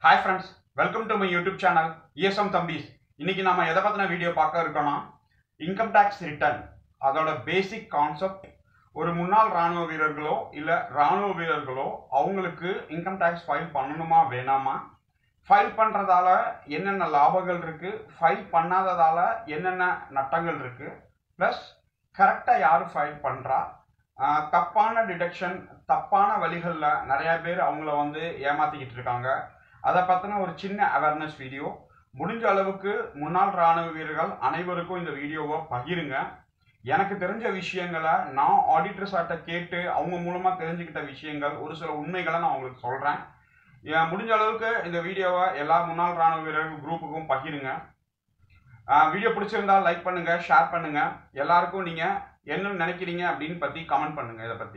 hi friends welcome to my YouTube channel ESM Thambis இன்னைக்கு நாம எதை பத்தின வீடியோ பார்க்க இருக்கோம்னா இன்கம் டேக்ஸ் ரிட்டர்ன் அதோட பேசிக் கான்செப்ட் ஒரு முன்னாள் ராணுவ வீரர்களோ இல்ல ராணுவ வீரர்களோ அவங்களுக்கு இன்கம் டேக்ஸ் ஃபைல் பண்ணணுமா வேணாமா ஃபைல் பண்றதால என்னென்ன லாபங்கள் இருக்கு ஃபைல் பண்ணாததால என்னென்ன நட்டங்கள் இருக்கு ப்ளஸ் கரெக்டாக யார் ஃபைல் பண்றா ஆஹ் தப்பான டிடக்ஷன் தப்பான வழிகளில் நிறைய பேர் அவங்கள வந்து ஏமாத்திக்கிட்டு இருக்காங்க அதை பற்றின ஒரு சின்ன அவேர்னஸ் வீடியோ முடிஞ்ச அளவுக்கு முன்னாள் ராணுவ வீரர்கள் அனைவருக்கும் இந்த வீடியோவை பகிருங்க எனக்கு தெரிஞ்ச விஷயங்களை நான் ஆடிட்டர் சார்ட்ட கேட்டு அவங்க மூலமாக தெரிஞ்சுக்கிட்ட விஷயங்கள் ஒரு சில உண்மைகளை நான் உங்களுக்கு சொல்கிறேன் முடிஞ்ச அளவுக்கு இந்த வீடியோவை எல்லா முன்னாள் ராணுவ வீரர்கள் குரூப்புக்கும் பகிருங்க வீடியோ பிடிச்சிருந்தா லைக் பண்ணுங்க ஷேர் பண்ணுங்க எல்லாருக்கும் நீங்க என்ன நினைக்கிறீங்க அப்படின்னு பத்தி கமெண்ட் பண்ணுங்க இதை பத்தி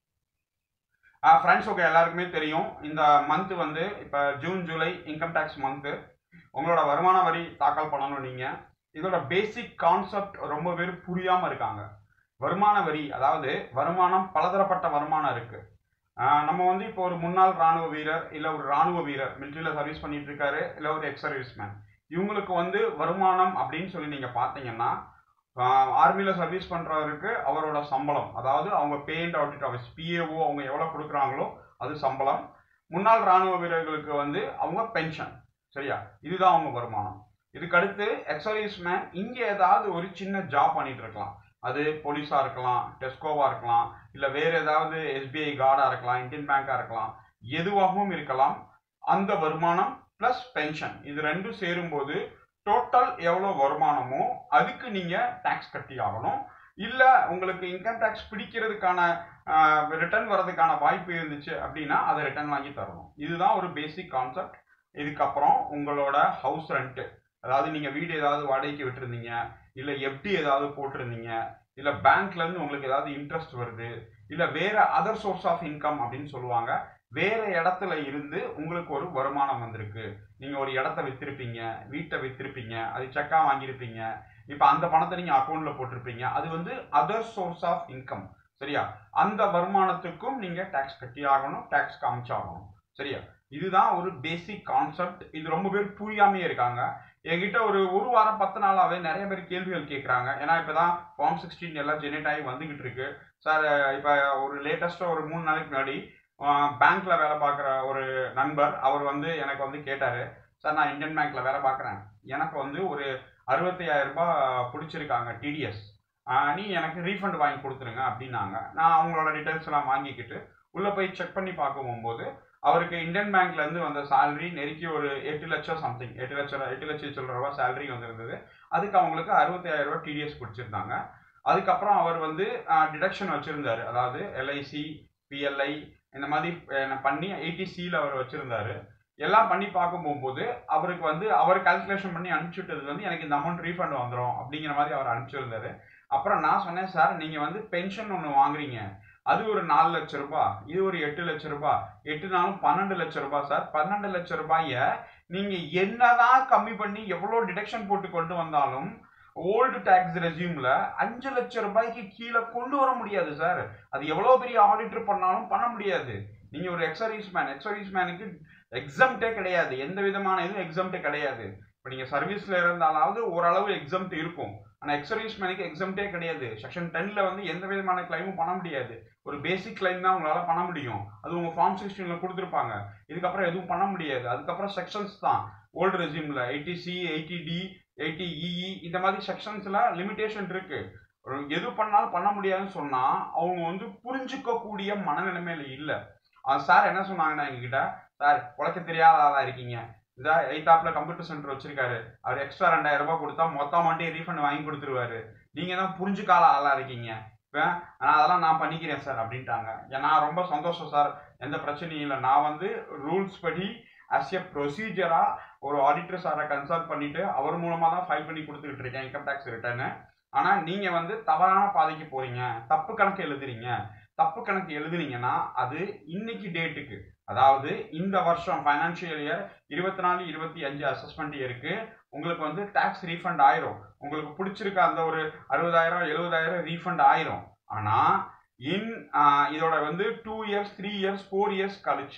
ஃப்ரெண்ட்ஸ் ஓகே எல்லாருக்குமே தெரியும் இந்த மந்த் வந்து இப்போ June July income tax month உங்களோட வருமான வரி தாக்கல் பண்ணணும் நீங்க இதோட பேசிக் கான்செப்ட் ரொம்ப பேர் புரியாம இருக்காங்க வருமான வரி அதாவது வருமானம் பலதரப்பட்ட வருமானம் இருக்கு ஆஹ் நம்ம வந்து இப்போ ஒரு முன்னாள் ராணுவ வீரர் இல்லை ஒரு ராணுவ வீரர் மிலிட்ரியில் சர்வீஸ் பண்ணிட்டு இருக்காரு இல்லை ஒரு எக்ஸ் சர்வீஸ்மேன் இவங்களுக்கு வந்து வருமானம் அப்படின்னு சொல்லி நீங்க பார்த்தீங்கன்னா ஆர்மியில் சர்வீஸ் பண்றவருக்கு அவரோட சம்பளம் அதாவது அவங்க pay and audit office PAO அவங்க எவ்வளோ கொடுக்குறாங்களோ அது சம்பளம் முன்னாள் ராணுவ வீரர்களுக்கு வந்து அவங்க பென்ஷன் சரியா இதுதான் அவங்க வருமானம் இதுக்கு அடுத்து எக்ஸர்வீஸ் மேன் இங்கே ஏதாவது ஒரு சின்ன ஜாப் பண்ணிட்டு இருக்கலாம் அது போலீஸாக இருக்கலாம் டெஸ்கோவாக இருக்கலாம் இல்லை வேற ஏதாவது எஸ்பிஐ கார்டாக இருக்கலாம் இந்தியன் பேங்காக இருக்கலாம் எதுவாகவும் இருக்கலாம் அந்த வருமானம் ப்ளஸ் பென்ஷன் இது ரெண்டும் சேரும்போது டோட்டல் எவ்வளோ வருமானமோ அதுக்கு நீங்கள் டேக்ஸ் கட்டி ஆகணும் இல்லை உங்களுக்கு இன்கம் டேக்ஸ் பிடிக்கிறதுக்கான ரிட்டர்ன் வர்றதுக்கான வாய்ப்பு இருந்துச்சு அப்படின்னா அதை ரிட்டர்ன் வாங்கி தரணும் இதுதான் ஒரு பேசிக் கான்செப்ட் இதுக்கப்புறம் உங்களோட ஹவுஸ் ரெண்ட்டு அதாவது நீங்கள் வீடு ஏதாவது வாடகைக்கு விட்டுருந்தீங்க இல்லை எஃப்டி ஏதாவது போட்டிருந்தீங்க இல்லை பேங்க்லேருந்து உங்களுக்கு ஏதாவது இன்ட்ரெஸ்ட் வருது இல்லை வேற அதர் சோர்ஸ் ஆஃப் இன்கம் அப்படின்னு சொல்லுவாங்க வேற இடத்துல இருந்து உங்களுக்கு ஒரு வருமானம் வந்திருக்கு நீங்க ஒரு இடத்த வித்திருப்பீங்க வீட்டை வித்திருப்பீங்க அது செக்கா வாங்கியிருப்பீங்க இப்ப அந்த பணத்தை நீங்க அக்கௌண்ட்ல போட்டிருப்பீங்க அது வந்து அதர் சோர்ஸ் ஆஃப் இன்கம் சரியா அந்த வருமானத்துக்கும் நீங்க டாக்ஸ் கட்டி ஆகணும் டாக்ஸ் காமிச்சாகணும் சரியா இதுதான் ஒரு பேசிக் கான்செப்ட் இது ரொம்ப பேர் புரியாமே இருக்காங்க என்கிட்ட ஒரு ஒரு வாரம் பத்து நாளாவே நிறைய பேர் கேள்விகள் கேட்குறாங்க ஏன்னா இப்பதான் ஃபார்ம் சிக்ஸ்டீன் எல்லாம் ஜெனரேட் ஆகி வந்துகிட்டு இருக்கு சார் இப்போ ஒரு லேட்டஸ்டா ஒரு மூணு நாளைக்கு முன்னாடி பேங்க்ல வேலை பார்க்குற ஒரு நண்பர் அவர் வந்து எனக்கு வந்து கேட்டாரு சார் நான் இந்தியன் பேங்க்ல வேலை பார்க்குறேன் எனக்கு வந்து ஒரு அறுபத்தையாயிரம் ரூபாய் பிடிச்சிருக்காங்க டிடிஎஸ் நீ எனக்கு ரீஃபண்ட் வாங்கி கொடுத்துருங்க அப்படின்னாங்க நான் அவங்களோட டீட்டெயில்ஸ் எல்லாம் வாங்கிக்கிட்டு உள்ள போய் செக் பண்ணி பார்க்கும்போது அவருக்கு இந்தியன் பேங்க்ல இருந்து வந்த சேலரி நெருக்கி ஒரு எட்டு லட்சம் சம்திங் எட்டு லட்சம் எட்டு லட்சம் சில்லற ரூபா சேலரி வந்திருந்தது அதுக்கு அவங்களுக்கு அறுபத்தாயிரம் ரூபாய் டிடிஎஸ் பிடிச்சிருந்தாங்க அதுக்கப்புறம் அவர் வந்து டிடக்ஷன் வச்சிருந்தாரு அதாவது எல்ஐசி பிஎல்ஐ இந்த மாதிரி பண்ணி ஐடிசியில் அவர் வச்சிருந்தாரு எல்லாம் பண்ணி பார்க்க போகும்போது அவருக்கு வந்து அவர் கால்குலேஷன் பண்ணி அனுப்பிச்சுட்டது வந்து எனக்கு இந்த அமௌண்ட் ரீஃபண்ட் வந்துடும் அப்படிங்கிற மாதிரி அவர் அனுப்பிச்சிருந்தாரு அப்புறம் நான் சொன்னேன் சார் நீங்கள் வந்து பென்ஷன் ஒன்று வாங்குறீங்க அது ஒரு நாலு லட்ச ரூபாய் இது ஒரு எட்டு லட்ச ரூபாய் எட்டு நாளும் பன்னெண்டு லட்ச ரூபாய் சார் பன்னெண்டு லட்ச ரூபாய நீங்க என்னதான் கம்மி பண்ணி எவ்வளோ டிடக்ஷன் போட்டு கொண்டு வந்தாலும் ஓல்டு டேக்ஸ் ரெசியூம்ல அஞ்சு லட்சம் ரூபாய்க்கு கீழே கொண்டு வர முடியாது சார் அது எவ்வளவு பெரிய ஆடிட்டர் பண்ணாலும் பண்ண முடியாது நீங்க ஒரு எக்ஸர்வீஸ் மேன் எக்ஸர்வீஸ் மேனுக்கு எக்ஸம்டே கிடையாது எந்த விதமான இதுவும் எக்ஸம்டே கிடையாது இப்போ நீங்க சர்வீஸ்ல இருந்தாலாவது ஓரளவு எக்ஸம்ட் இருக்கும் ஆனா எக்ஸர்வீஸ் மேனுக்கு எக்ஸம்டே கிடையாது செக்ஷன் டென்ல வந்து எந்த விதமான கிளைமும் பண்ண முடியாது ஒரு பேசிக் கிளைம் தான் உங்களால பண்ண முடியும் அது உங்க ஃபார்ம் சிக்ஸ்டீன்ல கொடுத்துருப்பாங்க இதுக்கப்புறம் எதுவும் பண்ண முடியாது அதுக்கப்புறம் செக்ஷன்ஸ் தான் ஓல்டு ரெசியூம்ல eighty C eighty D eighty EE இந்த மாதிரி செக்ஷன்ஸ்ல லிமிடேஷன் இருக்கு எது பண்ணாலும் பண்ண முடியாதுன்னு சொன்னா அவங்க வந்து புரிஞ்சுக்க கூடிய மனநிலைமையில இல்ல சார் என்ன சொன்னாங்கன்னா எங்ககிட்ட சார் உழைக்க தெரியாத ஆளா இருக்கீங்க இதா எய்தாப்ல கம்ப்யூட்டர் சென்டர் வச்சிருக்காரு அவர் எக்ஸ்ட்ரா ரெண்டாயிரம் ரூபாய் கொடுத்தா மொத்தம் மட்டும் ரீஃபண்ட் வாங்கி கொடுத்துருவாரு நீங்க தான் புரிஞ்சுக்கால ஆளா இருக்கீங்க இப்போ அதெல்லாம் நான் பண்ணிக்கிறேன் சார் அப்படின்ட்டாங்க ஏன்னா ரொம்ப சந்தோஷம் சார் எந்த பிரச்சனையும் இல்லை நான் வந்து ரூல்ஸ் படி அஸ் எ ப்ரொசீஜரா ஒரு ஆடிட்டர் சாரை கன்சல்ட் பண்ணிட்டு அவர் மூலமா தான் ஃபைல் பண்ணி கொடுத்துக்கிட்டு இருக்கேன் இன்கம் டேக்ஸ் ரிட்டர்னு ஆனா நீங்க வந்து தவறான பாதைக்கு போறீங்க தப்பு கணக்கு எழுதுறீங்க தப்பு கணக்கு எழுதுனீங்கன்னா அது இன்னைக்கு டேட்டுக்கு அதாவது இந்த வருஷம் ஃபைனான்சியல் இயர் இருபத்தி நாலு இருபத்தி அஞ்சு அசஸ்மெண்ட் இயருக்கு உங்களுக்கு வந்து டாக்ஸ் ரீஃபண்ட் ஆயிரும் உங்களுக்கு பிடிச்சிருக்க அந்த ஒரு அறுபதாயிரம் எழுபதாயிரம் ரீஃபண்ட் ஆயிரும் ஆனா இன் இதோட வந்து two years three years four years கழிச்சு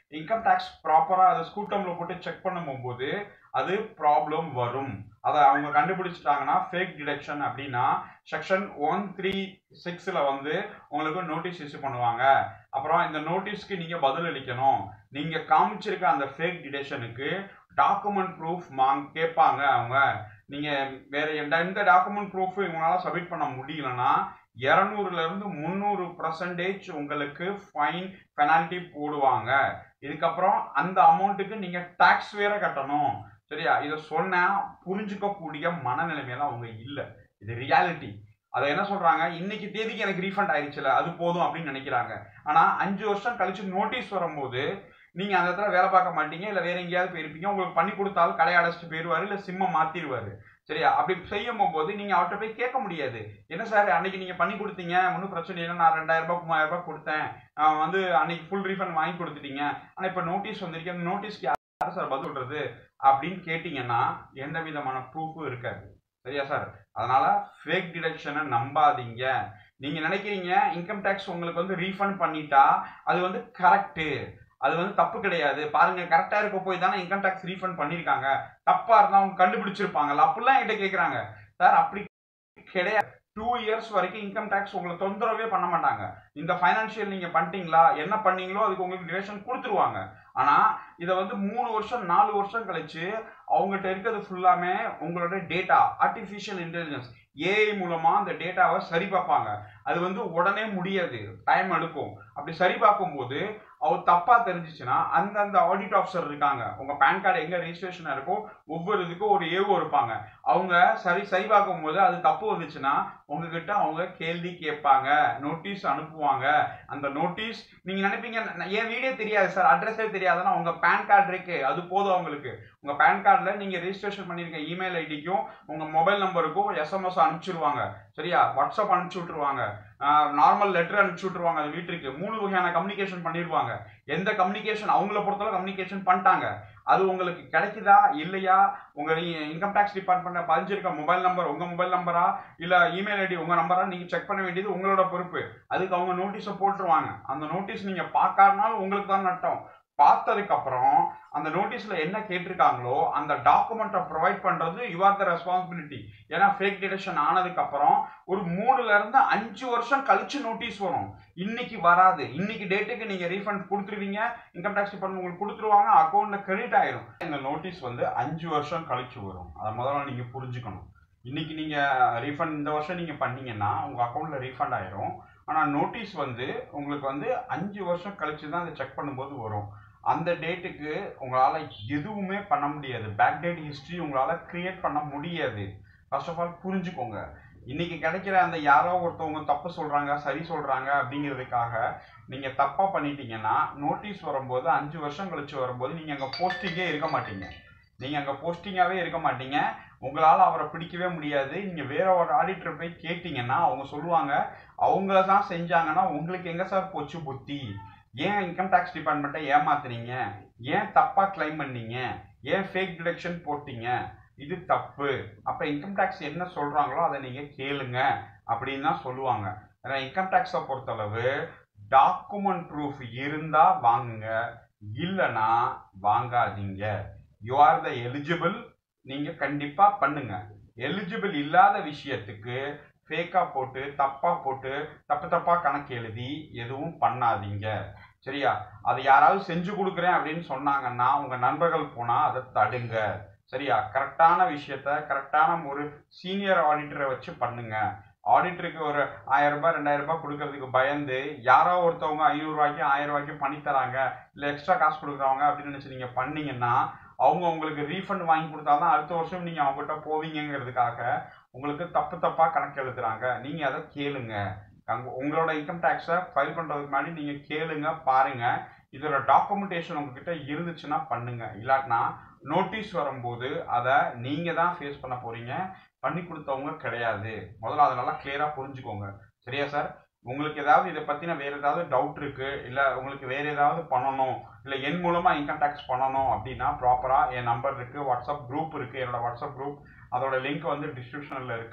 இன்கம் டேக்ஸ் ப்ராப்பராக அதை ஸ்கூட்டமில் போட்டு செக் பண்ணும்போது அது ப்ராப்ளம் வரும் அதை அவங்க கண்டுபிடிச்சிட்டாங்கன்னா ஃபேக் டிடக்ஷன் அப்படின்னா செக்ஷன் ஒன் த்ரீ சிக்ஸில் வந்து உங்களுக்கு நோட்டீஸ் இஷ்யூ பண்ணுவாங்க அப்புறம் இந்த நோட்டீஸ்க்கு நீங்கள் பதில் அளிக்கணும் நீங்கள் காமிச்சிருக்க அந்த ஃபேக் டிடக்ஷனுக்கு டாக்குமெண்ட் ப்ரூஃப் மாங் கேட்பாங்க அவங்க நீங்கள் வேற எந்த எந்த டாக்குமெண்ட் ப்ரூஃப் இவங்களால சப்மிட் பண்ண முடியலன்னா இரநூறுல இருந்து முந்நூறு பர்சன்டேஜ் உங்களுக்கு ஃபைன் பெனால்ட்டி போடுவாங்க இதுக்கப்புறம் அந்த அமௌண்ட்டுக்கு நீங்க டாக்ஸ் வேற கட்டணும் சரியா இதை சொன்னா புரிஞ்சுக்கக்கூடிய மனநிலைமையெல்லாம் அவங்க இல்லை இது ரியாலிட்டி அதை என்ன சொல்றாங்க இன்னைக்கு தேதிக்கு எனக்கு ரீஃபண்ட் ஆயிடுச்சுல அது போதும் அப்படின்னு நினைக்கிறாங்க ஆனா அஞ்சு வருஷம் கழிச்சு நோட்டீஸ் வரும்போது நீங்க அந்த இடத்துல வேலை பார்க்க மாட்டீங்க இல்ல வேற எங்கேயாவது போயிருப்பீங்க உங்களுக்கு பண்ணி கொடுத்தாலும் கடை அடைச்சிட்டு போயிருவாரு இல்ல சிம்ம மாத்திடுவாரு சரியா அப்படி செய்யும் போது நீங்க அவர்கிட்ட போய் கேட்க முடியாது என்ன சார் அன்னைக்கு நீங்க பண்ணி கொடுத்தீங்க ஒன்றும் பிரச்சனை இல்லை நான் ரெண்டாயிரம் ரூபாய் மூவாயிரம் ரூபாய் கொடுத்தேன் ஆஹ் வந்து அன்னைக்கு ஃபுல் ரீஃபண்ட் வாங்கி கொடுத்துட்டீங்க ஆனா இப்ப நோட்டீஸ் வந்திருக்கு அந்த நோட்டீஸ்க்கு யார் சார் பதில் சொல்றது அப்படின்னு கேட்டீங்கன்னா எந்த விதமான ப்ரூஃபும் இருக்காது சரியா சார் அதனால ஃபேக் டிடக்ஷனை நம்பாதீங்க நீங்க நினைக்கிறீங்க இன்கம் டேக்ஸ் உங்களுக்கு வந்து ரீஃபண்ட் பண்ணிட்டா அது வந்து கரெக்டு அது வந்து தப்பு கிடையாது பாருங்க கரெக்டா இருக்க போய் தானே இன்கம் டேக்ஸ் ரீஃபண்ட் பண்ணிருக்காங்க தப்பா இருந்தா அவங்க கண்டுபிடிச்சிருப்பாங்கல்ல அப்படிலாம் என்கிட்ட கேக்குறாங்க சார் அப்படி கிடையாது டூ இயர்ஸ் வரைக்கும் இன்கம் டேக்ஸ் உங்களை தொந்தரவே பண்ண மாட்டாங்க இந்த ஃபைனான்சியல் நீங்க பண்ணிட்டீங்களா என்ன பண்ணீங்களோ அதுக்கு உங்களுக்கு டிரெக்ஷன் கொடுத்துருவாங்க ஆனா இதை வந்து மூணு வருஷம் நாலு வருஷம் கழிச்சு அவங்ககிட்ட இருக்கிறது ஃபுல்லாமே உங்களோட டேட்டா ஆர்டிஃபிஷியல் இன்டெலிஜென்ஸ் ஏஐ மூலமா அந்த டேட்டாவை சரி பார்ப்பாங்க அது வந்து உடனே முடியாது டைம் எடுக்கும் அப்படி சரி பார்க்கும்போது அவர் தப்பா தெரிஞ்சிச்சுன்னா அந்தந்த ஆடிட் ஆஃபீஸர் இருக்காங்க உங்க பேன் கார்டு எங்க ரெஜிஸ்ட்ரேஷன் இருக்கோ ஒவ்வொரு இதுக்கும் ஒரு ஏவோ இருப்பாங்க அவங்க சரி சரி பார்க்கும்போது அது தப்பு வந்துச்சுன்னா உங்ககிட்ட அவங்க கேள்வி கேட்பாங்க நோட்டீஸ் அனுப்புவாங்க அந்த நோட்டீஸ் நீங்க நினைப்பீங்க "ந- என் வீடே தெரியாது சார் அட்ரஸே தெரியாதுன்னா உங்க பேன் கார்டு இருக்கு அது போதும் அவங்களுக்கு உங்க பேன் கார்டில் நீங்க ரெஜிஸ்ட்ரேஷன் பண்ணிருக்க இமெயில் ஐடிக்கும் உங்க மொபைல் நம்பருக்கும் எஸ்எம்எஸ் அனுப்பிச்சிருவாங்க சரியா வாட்ஸ்அப் அனுப்பிச்சு விட்டுருவாங்க நார்மல் லெட்டர் அனுப்பிச்சு விட்டுருவாங்க அது வீட்டுக்கு மூணு வகையான கம்யூனிகேஷன் பண்ணிருவாங்க எந்த கம்யூனிகேஷன் அவங்கள பொறுத்தவரை கம்யூனிகேஷன் பண்ணிட்டாங்க அது உங்களுக்கு கிடைக்குதா இல்லையா உங்க இன்கம் டேக்ஸ் டிபார்ட்மெண்ட்ல பதிஞ்சிருக்க மொபைல் நம்பர் உங்க மொபைல் நம்பரா இல்ல இமெயில் ஐடி உங்க நம்பரா நீங்க செக் பண்ண வேண்டியது உங்களோட பொறுப்பு அதுக்கு அவங்க நோட்டீஸை போட்டுருவாங்க அந்த நோட்டீஸ் நீங்க பார்க்காதனாலும் உங்களுக்கு தான் நட்டம் பார்த்ததுக்கு அப்புறம் அந்த நோட்டீஸ்ல என்ன கேட்டிருக்காங்களோ அந்த டாக்குமெண்ட்டை ப்ரொவைட் பண்றது யூ ஆர் த ரெஸ்பான்சிபிலிட்டி ஏன்னா ஃபேக் டிடெக்ஷன் ஆனதுக்கு அப்புறம் ஒரு மூணுல இருந்து அஞ்சு வருஷம் கழிச்சு நோட்டீஸ் வரும் இன்னைக்கு வராது இன்னைக்கு டேட்டுக்கு நீங்க ரீஃபண்ட் கொடுத்துருவீங்க இன்கம் டேக்ஸ் டிபார்ட்மெண்ட் உங்களுக்கு கொடுத்துருவாங்க அக்கௌண்ட்ல கிரெடிட் ஆயிரும் இந்த நோட்டீஸ் வந்து அஞ்சு வருஷம் கழிச்சு வரும் அதை முதல்ல நீங்க புரிஞ்சுக்கணும் இன்னைக்கு நீங்க ரீஃபண்ட் இந்த வருஷம் நீங்க பண்ணீங்கன்னா உங்க அக்கௌண்ட்ல ரீஃபண்ட் ஆயிரும் ஆனா நோட்டீஸ் வந்து உங்களுக்கு வந்து அஞ்சு வருஷம் கழிச்சு தான் அதை செக் பண்ணும்போது வரும் அந்த டேட்டுக்கு உங்களால எதுவுமே பண்ண முடியாது பேக் டேட் ஹிஸ்டரி உங்களால கிரியேட் பண்ண முடியாது ஃபர்ஸ்ட் ஆஃப் ஆல் புரிஞ்சுக்கோங்க இன்னைக்கு கிடைக்கிற அந்த யாரோ ஒருத்தவங்க தப்பு சொல்றாங்க சரி சொல்றாங்க அப்படிங்கிறதுக்காக நீங்க தப்பா பண்ணிட்டீங்கன்னா நோட்டீஸ் வரும்போது அஞ்சு வருஷம் கழிச்சு வரும்போது நீங்க அங்க போஸ்டிங்கே இருக்க மாட்டீங்க நீங்க அங்க போஸ்டிங்காவே இருக்க மாட்டீங்க உங்களால அவரை பிடிக்கவே முடியாது நீங்க வேற ஒரு ஆடிட்டர் போய் கேட்டீங்கன்னா அவங்க சொல்லுவாங்க அவங்கள தான் செஞ்சாங்கன்னா உங்களுக்கு எங்க சார் போச்சு புத்தி ஏன் இன்கம் டேக்ஸ் டிபார்ட்மெண்ட்டை ஏமாத்துறீங்க ஏன் தப்பா கிளைம் பண்ணீங்க ஏன் ஃபேக் டிடக்ஷன் போட்டீங்க இது தப்பு அப்ப இன்கம் டேக்ஸ் என்ன சொல்றாங்களோ அதை நீங்க கேளுங்க அப்படின்னு தான் சொல்லுவாங்க ஏன்னா இன்கம் டேக்ஸை பொறுத்தளவு டாக்குமெண்ட் ப்ரூஃப் இருந்தா வாங்குங்க இல்லைன்னா வாங்காதீங்க யூ ஆர் த எலிஜிபிள் நீங்க கண்டிப்பா பண்ணுங்க எலிஜிபிள் இல்லாத விஷயத்துக்கு ஃபேக்கா போட்டு தப்பா போட்டு தப்பு தப்பா கணக்கு எழுதி எதுவும் பண்ணாதீங்க சரியா அதை யாராவது செஞ்சு கொடுக்குறேன் அப்படின்னு சொன்னாங்கன்னா உங்க நண்பர்கள் போனா அதை தடுங்க சரியா கரெக்டான விஷயத்த கரெக்டான ஒரு சீனியர் ஆடிட்டரை வச்சு பண்ணுங்க ஆடிட்டருக்கு ஒரு ஆயிரம் ரூபாய் ரெண்டாயிரம் ரூபாய் கொடுக்கறதுக்கு பயந்து யாரோ ஒருத்தவங்க ஐநூறு ரூபாய்க்கு ஆயிரம் ரூபாய்க்கு பண்ணி தராங்க இல்லை எக்ஸ்ட்ரா காசு கொடுக்குறவங்க அப்படின்னு நினைச்சு நீங்க பண்ணீங்கன்னா அவங்க உங்களுக்கு ரீஃபண்ட் வாங்கி கொடுத்தாதான் அடுத்த வருஷம் நீங்க அவங்ககிட்ட போவீங்கங்கிறதுக்காக உங்களுக்கு தப்பு தப்பா கணக்கு எழுதுறாங்க நீங்க அதை கேளுங்க அங்க உங்களோட இன்கம் டேக்ஸை ஃபைல் பண்றதுக்கு முன்னாடி நீங்க கேளுங்க பாருங்க இதோட டாக்குமெண்டேஷன் உங்ககிட்ட இருந்துச்சுன்னா பண்ணுங்க இல்லாட்டினா நோட்டீஸ் வரும்போது அதை நீங்க தான் ஃபேஸ் பண்ண போறீங்க பண்ணி கொடுத்தவங்க கிடையாது முதல்ல அதை நல்லா கிளியரா புரிஞ்சுக்கோங்க சரியா சார் உங்களுக்கு ஏதாவது இதை பத்தின வேற ஏதாவது டவுட் இருக்கு இல்ல உங்களுக்கு வேற ஏதாவது பண்ணணும் இல்ல என் மூலமா இன்கம் டேக்ஸ் பண்ணணும் அப்படின்னா ப்ராப்பரா என் நம்பர் இருக்கு வாட்ஸ்அப் குரூப் இருக்கு என்னோட வாட்ஸ்அப் குரூப் அதோட லிங்க் வந்து டிஸ்கிரிப்ஷன்ல இருக்கு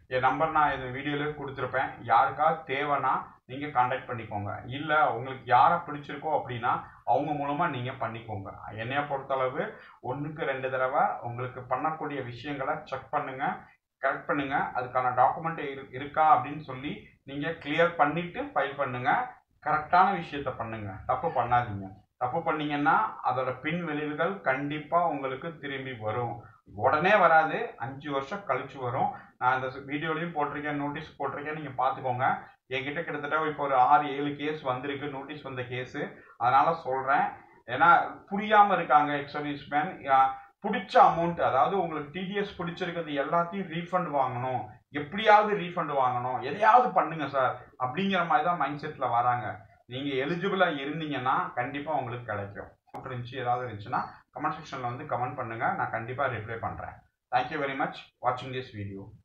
என் நம்பர் நான் இந்த வீடியோலேயே கொடுத்துருப்பேன் யாருக்கா தேவைன்னா நீங்கள் காண்டாக்ட் பண்ணிக்கோங்க இல்லை உங்களுக்கு யாரை பிடிச்சிருக்கோ அப்படின்னா அவங்க மூலமாக நீங்கள் பண்ணிக்கோங்க என்னைய பொறுத்தளவு ஒன்றுக்கு ரெண்டு தடவை உங்களுக்கு பண்ணக்கூடிய விஷயங்களை செக் பண்ணுங்க கரெக்ட் பண்ணுங்க அதுக்கான டாக்குமெண்ட் இருக்கா அப்படின்னு சொல்லி நீங்கள் கிளியர் பண்ணிட்டு ஃபைல் பண்ணுங்க கரெக்டான விஷயத்த பண்ணுங்க தப்பு பண்ணாதீங்க தப்பு பண்ணீங்கன்னா அதோட பின் விளைவுகள் கண்டிப்பாக உங்களுக்கு திரும்பி வரும் உடனே வராது அஞ்சு வருஷம் கழிச்சு வரும் நான் இந்த வீடியோலையும் போட்டிருக்கேன் நோட்டீஸ் போட்டிருக்கேன் நீங்கள் பார்த்துக்கோங்க என்கிட்ட கிட்டத்தட்ட இப்போ ஒரு ஆறு ஏழு கேஸ் வந்திருக்கு நோட்டீஸ் வந்த கேஸு அதனால சொல்கிறேன் ஏன்னா புரியாமல் இருக்காங்க எக்ஸர்வீஸ் மேன் பிடிச்ச அமௌண்ட் அதாவது உங்களுக்கு டிடிஎஸ் பிடிச்சிருக்கிறது எல்லாத்தையும் ரீஃபண்ட் வாங்கணும் எப்படியாவது ரீஃபண்ட் வாங்கணும் எதையாவது பண்ணுங்க சார் அப்படிங்கிற மாதிரி தான் மைண்ட் செட்டில் வராங்க நீங்கள் எலிஜிபிளாக இருந்தீங்கன்னா கண்டிப்பாக உங்களுக்கு கிடைக்கும் இருந்துச்சு ஏதாவது இருந்துச்சுன்னா கமெண்ட் செக்ஷனில் வந்து கமெண்ட் பண்ணுங்கள் நான் கண்டிப்பாக ரிப்ளை பண்ணுறேன் தேங்க்யூ வெரி மச் வாட்சிங் திஸ் வீடியோ